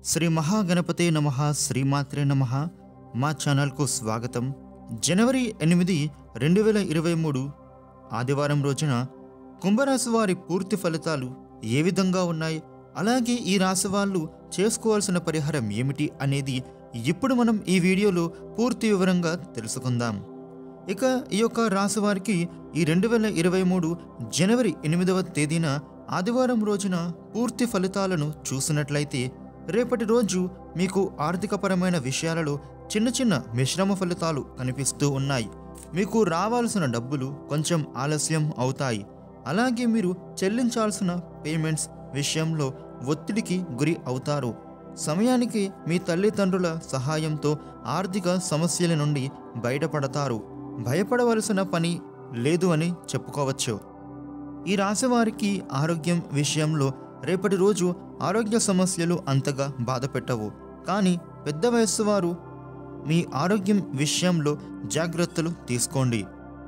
శ్రీ మహాగణపతే నమ శ్రీమాత్రే నమ మా ఛానల్కు స్వాగతం జనవరి ఎనిమిది రెండు వేల ఇరవై మూడు ఆదివారం రోజున కుంభరాశి వారి పూర్తి ఫలితాలు ఏ విధంగా ఉన్నాయి అలాగే ఈ రాశి వాళ్ళు చేసుకోవాల్సిన పరిహారం ఏమిటి అనేది ఇప్పుడు మనం ఈ వీడియోలో పూర్తి వివరంగా తెలుసుకుందాం ఇక ఈ యొక్క రాశి వారికి ఈ రెండు వేల ఇరవై మూడు జనవరి ఎనిమిదవ తేదీన ఆదివారం రోజున పూర్తి ఫలితాలను చూసినట్లయితే రేపటి రోజు మీకు ఆర్థికపరమైన విషయాలలో చిన్న చిన్న మిశ్రమ ఫలితాలు కనిపిస్తూ ఉన్నాయి మీకు రావాల్సిన డబ్బులు కొంచెం ఆలస్యం అవుతాయి అలాగే మీరు చెల్లించాల్సిన పేమెంట్స్ విషయంలో ఒత్తిడికి గురి అవుతారు సమయానికి మీ తల్లిదండ్రుల సహాయంతో ఆర్థిక సమస్యల నుండి బయటపడతారు భయపడవలసిన పని లేదు అని చెప్పుకోవచ్చు ఈ రాశి వారికి ఆరోగ్యం విషయంలో రేపటి రోజు ఆరోగ్య సమస్యలు అంతగా బాధ పెట్టవు కానీ పెద్ద వయస్సు వారు మీ ఆరోగ్యం విషయంలో జాగ్రత్తలు తీసుకోండి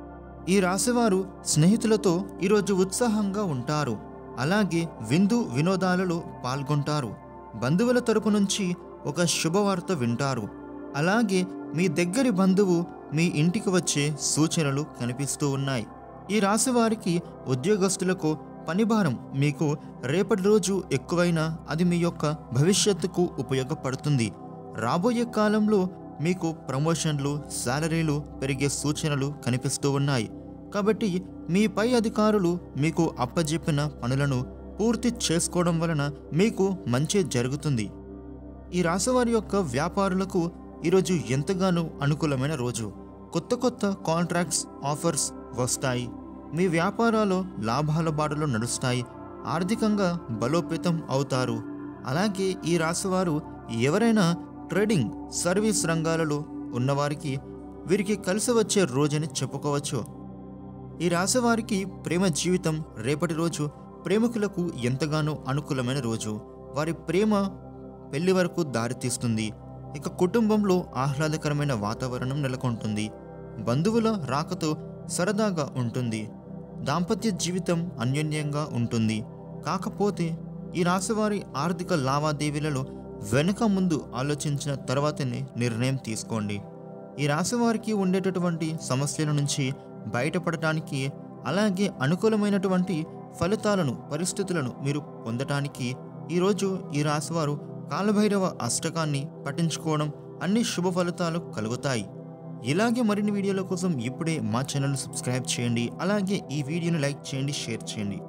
ఈ రాశివారు స్నేహితులతో ఈరోజు ఉత్సాహంగా ఉంటారు అలాగే విందు వినోదాలలో పాల్గొంటారు బంధువుల తరపు నుంచి ఒక శుభవార్త వింటారు అలాగే మీ దగ్గరి బంధువు మీ ఇంటికి వచ్చే సూచనలు కనిపిస్తూ ఉన్నాయి ఈ రాశి వారికి ఉద్యోగస్తులకు పనిభారం మీకు రేపటి రోజు ఎక్కువైనా అది మీ యొక్క భవిష్యత్తుకు ఉపయోగపడుతుంది రాబోయే కాలంలో మీకు ప్రమోషన్లు శాలరీలు పెరిగే సూచనలు కనిపిస్తూ ఉన్నాయి కాబట్టి మీ పై అధికారులు మీకు అప్పజెప్పిన పనులను పూర్తి చేసుకోవడం వలన మీకు మంచి జరుగుతుంది ఈ రాశివారి యొక్క వ్యాపారులకు ఈరోజు ఎంతగానో అనుకూలమైన రోజు కొత్త కొత్త కాంట్రాక్ట్స్ ఆఫర్స్ వస్తాయి మీ వ్యాపారాలు లాభాల బాటలో నడుస్తాయి ఆర్థికంగా బలోపేతం అవుతారు అలాగే ఈ రాశివారు ఎవరైనా ట్రేడింగ్ సర్వీస్ రంగాలలో ఉన్నవారికి వీరికి కలిసి వచ్చే రోజని చెప్పుకోవచ్చు ఈ రాశి వారికి ప్రేమ జీవితం రేపటి రోజు ప్రేమికులకు ఎంతగానో అనుకూలమైన రోజు వారి ప్రేమ పెళ్లి వరకు దారితీస్తుంది ఇక కుటుంబంలో ఆహ్లాదకరమైన వాతావరణం నెలకొంటుంది బంధువుల రాకతో సరదాగా ఉంటుంది దాంపత్య జీవితం అన్యోన్యంగా ఉంటుంది కాకపోతే ఈ రాశివారి ఆర్థిక లావాదేవీలలో వెనుక ముందు ఆలోచించిన తర్వాతనే నిర్ణయం తీసుకోండి ఈ రాశి వారికి ఉండేటటువంటి సమస్యల నుంచి బయటపడటానికి అలాగే అనుకూలమైనటువంటి ఫలితాలను పరిస్థితులను మీరు పొందటానికి ఈరోజు ఈ రాశివారు కాలభైరవ అష్టకాన్ని పఠించుకోవడం అన్ని శుభ ఫలితాలు కలుగుతాయి ఇలాగే మరిన్ని వీడియోల కోసం ఇప్పుడే మా ఛానల్ సబ్స్క్రైబ్ చేయండి అలాగే ఈ వీడియోని లైక్ చేయండి షేర్ చేయండి